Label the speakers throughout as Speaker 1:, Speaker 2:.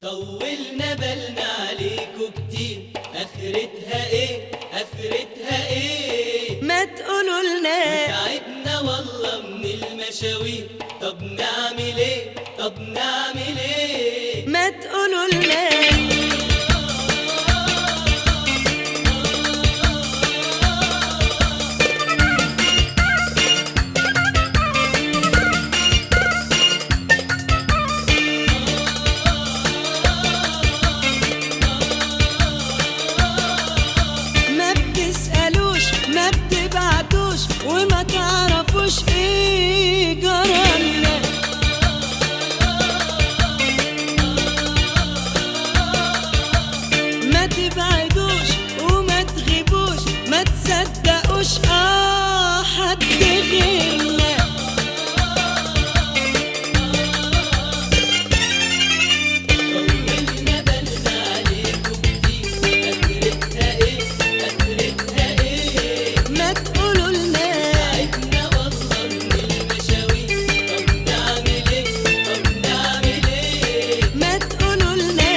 Speaker 1: طولنا بالنا عليكوا كتير اخرتها ايه اخرتها ايه
Speaker 2: ما تقولوا لنا
Speaker 1: تعبنا والله من المشاوير طب نعمل ايه طب نعمل ايه
Speaker 2: ما تقولوا لنا ما بتسألوش ما بتبعتوش وما تعرفوش ايه جرالنا ما تبعدوش وما تغيبوش ما تصدقوش اه حد غيرنا
Speaker 1: طولنا بالنا عليكوا كتير اخرتها ايه اخرتها ايه
Speaker 2: ما تقولوا لنا
Speaker 1: تعبنا والله من المشاوير طب نعمل ايه طب نعمل ايه
Speaker 2: ما تقولوا لنا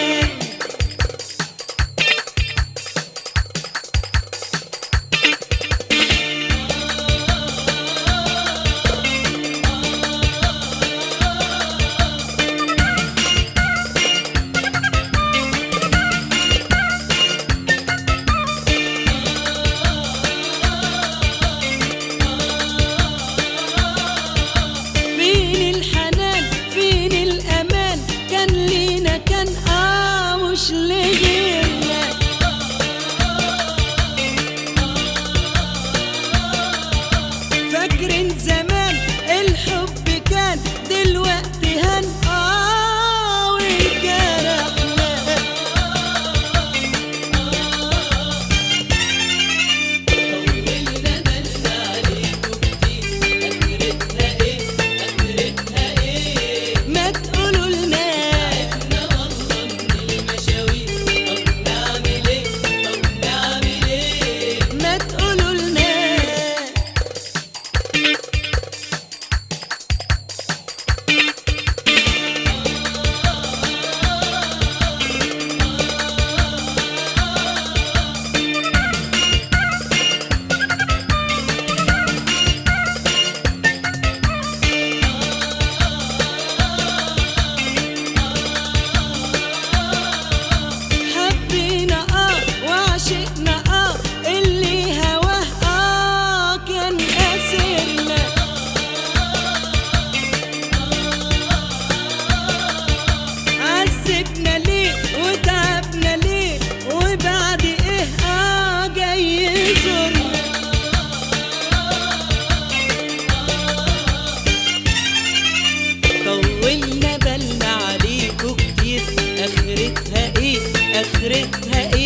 Speaker 2: فين الحنان فين الأمان كان لينا كان آه مش لغيرنا فاكرين زمان الحب كان دلوقتي هن آه وانجرحنا
Speaker 1: طولنا بالنا عليكوا كتير اخرتها ايه اخرتها ايه
Speaker 2: ما تقولوا لنا
Speaker 1: تعبنا والله من المشاوير طب نعمل ايه طب نعمل ايه
Speaker 2: ما تقولوا لنا حبينا اه وعشقنا اه اللي هواه اه كان اسرنا عذبنا ليه وتعبنا ليه وبعد ايه اه جاي يزورنا طولنا بالنا عليكوا كتير اخرتها ايه اخرتها ايه